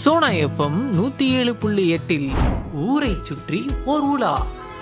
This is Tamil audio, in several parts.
சோனா எஃப்எம் நூத்தி ஏழு புள்ளி எட்டில் ஊரை சுற்றி ஓர் உலா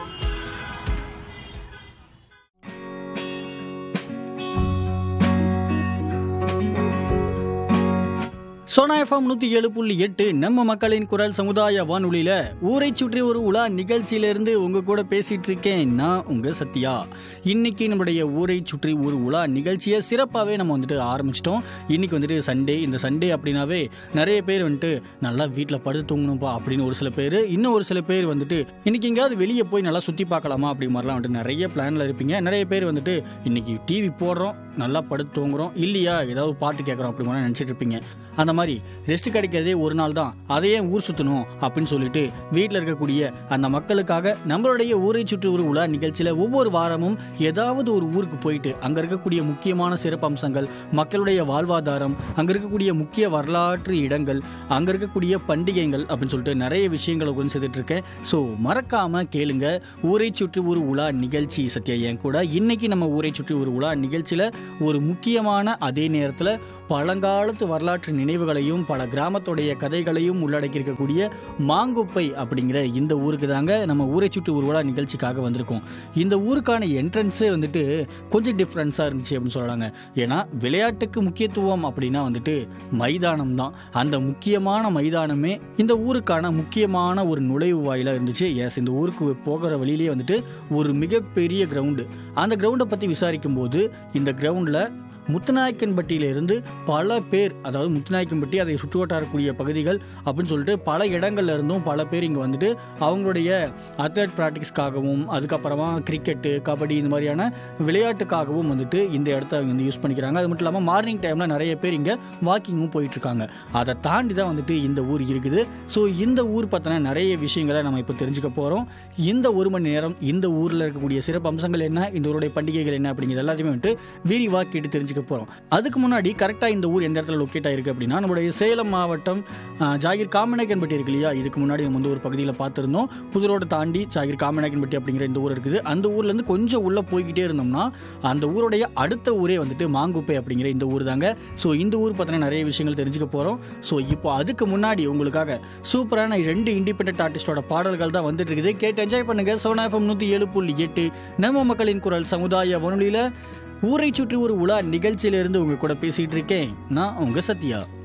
சோனா எஃப்எம் நூற்றி ஏழு புள்ளி எட்டு நம்ம மக்களின் குரல் சமுதாய வானொலியில் ஊரை சுற்றி ஒரு உலா நிகழ்ச்சியிலேருந்து உங்கள் கூட பேசிகிட்டு இருக்கேன் நான் உங்கள் சத்யா இன்னைக்கு நம்மளுடைய ஊரை சுற்றி ஒரு உலா நிகழ்ச்சியை சிறப்பாகவே நம்ம வந்துட்டு ஆரம்பிச்சிட்டோம் இன்னைக்கு வந்துட்டு சண்டே இந்த சண்டே அப்படின்னாவே நிறைய பேர் வந்துட்டு நல்லா வீட்டில் படுத்து தூங்கணும்ப்பா அப்படின்னு ஒரு சில பேர் இன்னும் ஒரு சில பேர் வந்துட்டு இன்னைக்கு எங்கேயாவது வெளியே போய் நல்லா சுற்றி பார்க்கலாமா அப்படி மாதிரிலாம் வந்துட்டு நிறைய பிளானில் இருப்பீங்க நிறைய பேர் வந்துட்டு இன்னைக்கு டிவி போடுறோம் நல்லா படுத்து தூங்குறோம் இல்லையா ஏதாவது பாட்டு கேட்குறோம் அப்படி மாதிரி நினச்சிட்டு இருப்பீங்க அந்த மாதிரி ரெஸ்ட் கிடைக்கிறதே ஒரு நாள் தான் அதையே ஊர் சுற்றணும் அப்படின்னு சொல்லிட்டு வீட்டில் இருக்கக்கூடிய அந்த மக்களுக்காக நம்மளுடைய ஊரை சுற்றி ஒரு உலா நிகழ்ச்சியில் ஒவ்வொரு வாரமும் ஏதாவது ஒரு ஊருக்கு போயிட்டு அங்கே இருக்கக்கூடிய முக்கியமான சிறப்பு அம்சங்கள் மக்களுடைய வாழ்வாதாரம் அங்கே இருக்கக்கூடிய முக்கிய வரலாற்று இடங்கள் அங்கே இருக்கக்கூடிய பண்டிகைகள் அப்படின்னு சொல்லிட்டு நிறைய விஷயங்களை கொண்டு சேர்த்துட்டு இருக்கேன் ஸோ மறக்காம கேளுங்க ஊரை சுற்றி ஒரு உலா நிகழ்ச்சி சத்யா என் கூட இன்னைக்கு நம்ம ஊரை சுற்றி ஒரு உலா நிகழ்ச்சியில் ஒரு முக்கியமான அதே நேரத்தில் பழங்காலத்து வரலாற்று நினைவுகளையும் பல கிராமத்துடைய கதைகளையும் உள்ளடக்கி இருக்கக்கூடிய மாங்குப்பை அப்படிங்கிற இந்த ஊருக்கு தாங்க நம்ம ஊரை சுற்றி ஒரு உலா நிகழ்ச்சிக்காக வந்திருக்கோம் இந்த ஊருக்கான என்ட்ரன்ஸே வந்துட்டு கொஞ்சம் டிஃப்ரென்ஸாக இருந்துச்சு அப்படின்னு சொல்லலாங்க ஏன்னா விளையாட்டுக்கு முக்கியத்துவம் அப்படின்னா வந்துட்டு மைதானம் தான் அந்த முக்கியமான மைதானமே இந்த ஊருக்கான முக்கியமான ஒரு நுழைவு வாயிலாக இருந்துச்சு எஸ் இந்த ஊருக்கு போகிற வழியிலேயே வந்துட்டு ஒரு மிகப்பெரிய கிரவுண்டு அந்த கிரவுண்டை பற்றி விசாரிக்கும் போது இந்த கிரவுண்டில் முத்துநாயக்கன்பட்டியிலிருந்து பல பேர் அதாவது முத்துநாயக்கன்பட்டி அதை சுற்று வட்டாரக்கூடிய பகுதிகள் அப்படின்னு சொல்லிட்டு பல இடங்கள்ல இருந்தும் பல பேர் இங்கே வந்துட்டு அவங்களுடைய அத்லட் ப்ராக்டிஸ்க்காகவும் அதுக்கப்புறமா கிரிக்கெட்டு கபடி இந்த மாதிரியான விளையாட்டுக்காகவும் வந்துட்டு இந்த இடத்த அவங்க வந்து யூஸ் பண்ணிக்கிறாங்க அது மட்டும் இல்லாமல் மார்னிங் டைமில் நிறைய பேர் இங்கே வாக்கிங்கும் போயிட்டு இருக்காங்க அதை தாண்டி தான் வந்துட்டு இந்த ஊர் இருக்குது ஸோ இந்த ஊர் பற்றின நிறைய விஷயங்களை நம்ம இப்போ தெரிஞ்சுக்க போகிறோம் இந்த ஒரு மணி நேரம் இந்த ஊரில் இருக்கக்கூடிய சிறப்பு அம்சங்கள் என்ன இந்த ஊருடைய பண்டிகைகள் என்ன அப்படிங்கிறது எல்லாத்தையுமே வந்துட்டு விரிவாக கேட்டு தெரிஞ்சுக்க போகிறோம் அதுக்கு முன்னாடி கரெக்டாக இந்த ஊர் எந்த இடத்துல லொக்கேட் ஆயிருக்கு அப்படின்னா நம்மளுடைய சேலம் மாவட்டம் ஆஹ், ஜாகிர் காமநாயக்கன்பட்டி இருக்கு இல்லையா இதுக்கு முன்னாடி நம்ம வந்து ஒரு பகுதியில் பார்த்துருந்தோம் புதுரோடு தாண்டி ஜாகிர் காமநாயக்கன்பட்டி அப்படிங்கிற இந்த ஊர் இருக்குது அந்த ஊர்லேருந்து கொஞ்சம் உள்ளே போய்கிட்டே இருந்தோம்னா அந்த ஊருடைய அடுத்த ஊரே வந்துட்டு மாங்குப்பை அப்படிங்கிற இந்த ஊர் தாங்க ஸோ இந்த ஊர் பற்றின நிறைய விஷயங்கள் தெரிஞ்சுக்க போகிறோம் ஸோ இப்போ அதுக்கு முன்னாடி உங்களுக்காக சூப்பரான ரெண்டு இண்டிபெண்டன்ட் ஆர்டிஸ்டோட பாடல்கள் தான் வந்துட்டு இருக்குது கேட்டு என்ஜாய் பண்ணுங்க சோனா எஃப்எம் நூற்றி ஏழு புள்ளி எட்டு நம்ம மக்களின் குரல் சமுதாய வானொலியில் ஊரை சுற்றி ஒரு உலா நிகழ்ச்சியிலிருந்து உங்க கூட பேசிட்டு இருக்கேன் நான் உங்க சத்யா